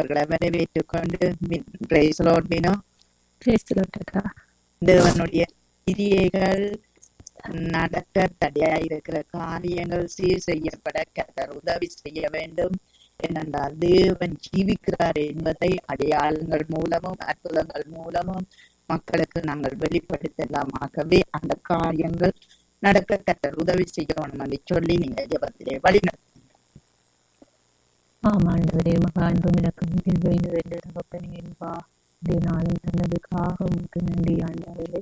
அவர்களை வரவேற்றுக் கொண்டு பிரைஸ்லோட்பினோ கிறிஸ்துலோட்டக்கா தேவனுடைய கிரியைகள் நடக்க தடையாயிருக்கிற காரியங்கள் சீர் செய்யப்பட கத்தர் உதவி செய்ய வேண்டும் ஏனென்றால் தேவன் ஜீவிக்கிறார் என்பதை அடையாளங்கள் மூலமும் அற்புதங்கள் மூலமும் மக்களுக்கு நாங்கள் வெளிப்படுத்தலாமாகவே அந்த காரியங்கள் நடக்க கத்தர் உதவி செய்யணும் என்று சொல்லி நீங்க ஜெபத்திலே வழிநடத்த ஆமாண்டவரே மகா அன்பும் இலக்கம் வேண்டும் என்று தகப்பனே என்பா இந்த நாளில் தந்ததுக்காக உங்களுக்கு நன்றி ஆண்டவரே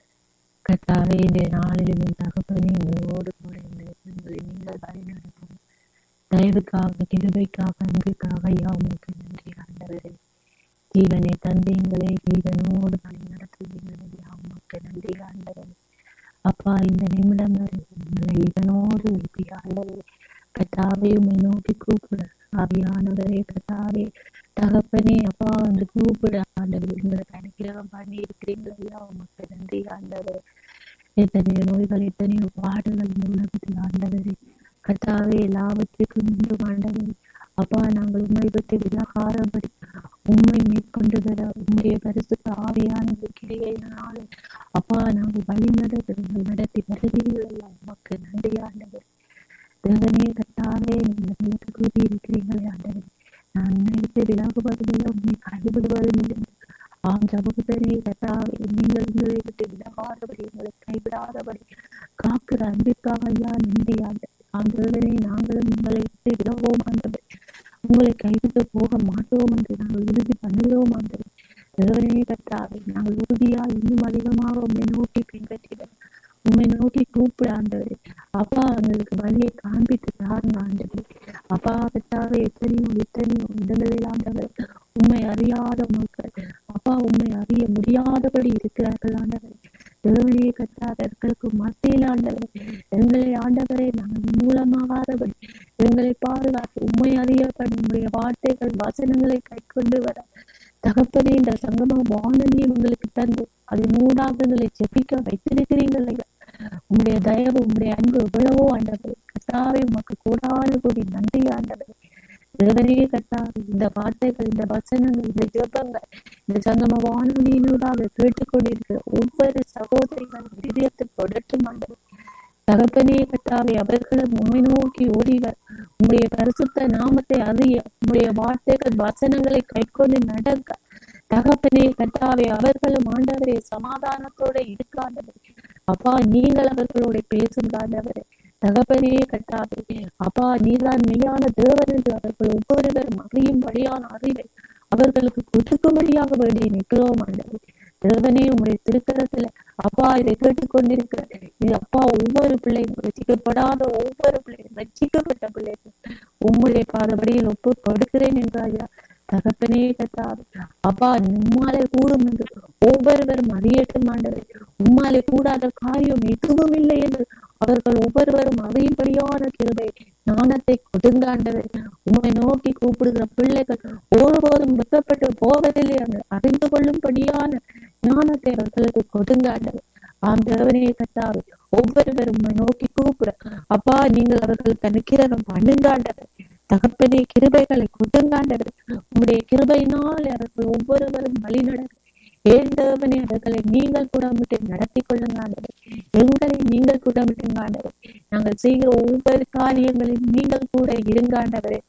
கத்தாவே இந்த நாளிலும் என் தகப்பனே எங்களோடு கூட எங்களை நீங்கள் வழிநடத்தும் தயவுக்காக கிருபைக்காக அன்புக்காக ஐயா உங்களுக்கு நன்றி ஆண்டவரே ஜீவனை தந்தீங்களே ஜீவனோடு வழி நடத்துவீங்களே ஐயா உங்களுக்கு நன்றி ஆண்டவரே அப்பா இந்த நிமிடம் வரை உங்களை இதனோடு எழுப்பி ஆண்டவரே கத்தாவே உண்மை நோக்கி கூப்பிட ஆவியானவரே கத்தாவே தகப்பனே அப்பா வந்து கூப்பிட ஆண்டவர் உங்களுக்கு அனுக்கிரகம் பண்ணி இருக்கிறீங்களா ஐயா உமக்கு நன்றி ஆண்டவர் எத்தனையோ நோய்கள் எத்தனையோ பாடுகள் இந்த உலகத்தில் ஆண்டவரே கத்தாவே எல்லாவற்றுக்கும் இன்று ஆண்டவர் அப்பா நாங்கள் உண்மை பற்றி விலகாரபடி உண்மை மேற்கொண்டு தர உண்மைய பரிசுத்த ஆவியான கிரியினாலே அப்பா நாங்கள் வழி நடத்துங்கள் நடத்தி வருகிறீர்கள் உமக்கு நன்றி ஆண்டவர் தேவனே கத்தாவே நீங்கள் எனக்கு கூறி இருக்கிறீங்களே ஆண்டவர் நான் நினைத்து விலகுவதில்லை உண்மை கைவிடுவதும் இல்லை ஆம் சமூகத்தனே கத்தாவே நீங்கள் உங்களை விட்டு விலகாதபடி உங்களை கைவிடாதபடி காக்கிற அன்பிற்காக ஐயா நன்றி ஆண்டவர் ஆம் தேவனே நாங்களும் உங்களை விட்டு விலகுவோம் ஆண்டவர் உங்களை கைவிட்டு போக மாட்டோம் என்று நாங்கள் உறுதி பண்ணுகிறோம் ஆண்டவர் தேவனே கத்தாவே நாங்கள் உறுதியா இன்னும் அதிகமாக உண்மை நோக்கி பின்பற்றிட உண்மை நோக்கி கூப்பிட ஆண்டவர் அப்பா எங்களுக்கு வழியை காண்பித்து தாருங்க ஆண்டவர் அப்பா கத்தாவே எத்தனையோ எத்தனையோ இடங்களில் ஆண்டவர் உண்மை அறியாத மக்கள் அப்பா உண்மை அறிய முடியாதபடி இருக்கிறார்கள் ஆண்டவர் தேவனே கத்தாதர்களுக்கு மத்தியில் ஆண்டவர் எங்களை ஆண்டவரை நாங்கள் மூலமாகாதபடி எங்களை பாதுகாத்து உண்மை அறியப்படி உங்களுடைய வார்த்தைகள் வசனங்களை கை கொண்டு வர தகப்பனே இந்த சங்கம வானொலியும் உங்களுக்கு தந்து அதன் ஊடாக எங்களை செப்பிக்க வைத்திருக்கிறீர்கள் ஐயா உங்களுடைய தயவு உங்களுடைய அன்பு எவ்வளவோ ஆண்டவர் கத்தாவே உமக்கு கூடாது கூடி நன்றி ஆண்டவர் தேவனே கத்தாவே இந்த வார்த்தைகள் இந்த வசனங்கள் இந்த ஜெபங்கள் இந்த சங்கம வானொலியினூடாக கேட்டுக்கொண்டிருக்கிற ஒவ்வொரு சகோதரிகள் இதயத்தில் தொடட்டும் ஆண்டவர் தகப்பனே கத்தாவே அவர்களும் உண்மை நோக்கி ஓடிவர் உங்களுடைய பரிசுத்த நாமத்தை அறிய உங்களுடைய வார்த்தைகள் வசனங்களை கைக்கொண்டு நடக்க தகப்பனே கத்தாவே அவர்களும் ஆண்டவரே சமாதானத்தோட இருக்காண்டவர் அப்பா நீங்கள் அவர்களோட பேசும் ஆண்டவரே தகப்பனே கட்டாவே அப்பா நீதான் மெய்யான தேவன் என்று அவர்கள் ஒவ்வொருவரும் அறியும்படியான அறிவை அவர்களுக்கு கொடுக்கும்படியாக வேண்டி நிற்கிறோம் ஆண்டவர் தேவனே உங்களுடைய திருக்கரத்துல அப்பா இதை கேட்டுக்கொண்டிருக்கிற இது அப்பா ஒவ்வொரு பிள்ளையும் ரசிக்கப்படாத ஒவ்வொரு பிள்ளையும் ரசிக்கப்பட்ட பிள்ளைகள் உம்முடைய பாதபடியில் ஒப்பு கொடுக்கிறேன் என்றாயா தகப்பனே கத்தாவே அப்பா உம்மாலே கூடும் என்று ஒவ்வொருவரும் அறியட்டும் ஆண்டவர் உம்மாலே கூடாத காரியம் எதுவும் இல்லை என்று அவர்கள் ஒவ்வொருவரும் அறியும்படியான கிருபை ஞானத்தை கொடுங்காண்டவர் உண்மை நோக்கி கூப்பிடுகிற பிள்ளைகள் ஒருபோதும் வெக்கப்பட்டு போவதில்லை என்று அறிந்து கொள்ளும்படியான ஞானத்தை அவர்களுக்கு கொடுங்காண்டவர் ஆம் தேவனே கத்தாவே ஒவ்வொருவரும் உண்மை நோக்கி கூப்பிட அப்பா நீங்கள் அவர்களுக்கு அனுக்கிரகம் பண்ணுங்காண்டவர் தகப்பனே கிருபைகளை கொடுங்காண்டவர் உங்களுடைய கிருபையினால் அவர்கள் ஒவ்வொருவரும் வழி நடக்க ஏன் தேவனே அவர்களை நீங்கள் கூடமிட்டு நடத்தி கொள்ளுங்க ஆண்டவர் எங்களை நீங்கள் கூடமிட்டுங்க ஆண்டவர் நாங்கள் செய்கிற ஒவ்வொரு காரியங்களிலும் நீங்கள் கூட இருங்க ஆண்டவரே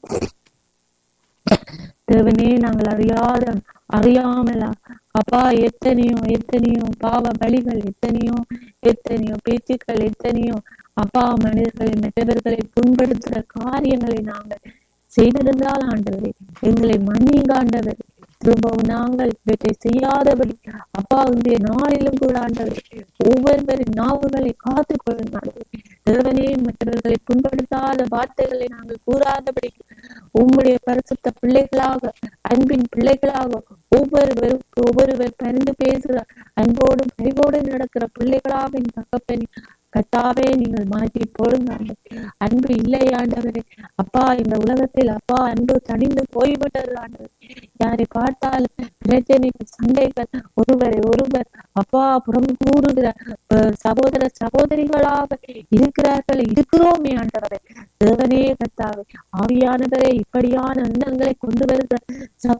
தேவனே நாங்கள் அறியாத அறியாமலா அப்பா எத்தனையோ எத்தனையோ பாவ வழிகள் எத்தனையோ எத்தனையோ பேச்சுக்கள் எத்தனையோ அப்பா மனிதர்களை மற்றவர்களை புண்படுத்துற காரியங்களை நாங்கள் செய்திருந்தால் ஆண்டவரே எங்களை மன்னிங்க ஆண்டவரே திரும்பவும் நாங்கள் இவற்றை செய்யாதபடி அப்பா இன்றைய நாளிலும் கூட ஆண்டவரே ஒவ்வொருவரின் நாவுகளை காத்து கொள்ளுங்க தேவனே மற்றவர்களை புண்படுத்தாத வார்த்தைகளை நாங்கள் கூறாதபடி உம்முடைய பரிசுத்த பிள்ளைகளாக அன்பின் பிள்ளைகளாக ஒவ்வொருவரும் ஒவ்வொருவர் பரிந்து பேசுகிற அன்போடும் பரிவோடும் நடக்கிற பிள்ளைகளாக என் தகப்பனே கத்தாவே நீங்கள் மாற்றி போடுங்க அன்பு இல்லை ஆண்டவரே அப்பா இந்த உலகத்தில் அப்பா அன்பு தணிந்து போய்விட்டது ஆண்டவர் யாரை பார்த்தாலும் பிரச்சனைகள் சண்டைகள் ஒருவரை ஒருவர் அப்பா புறம் கூறுகிற சகோதர சகோதரிகளாக இருக்கிறார்கள் இருக்கிறோமே ஆண்டவரே தேவனே கத்தாவே ஆவியானவரே இப்படியான எண்ணங்களை கொண்டு வருகிற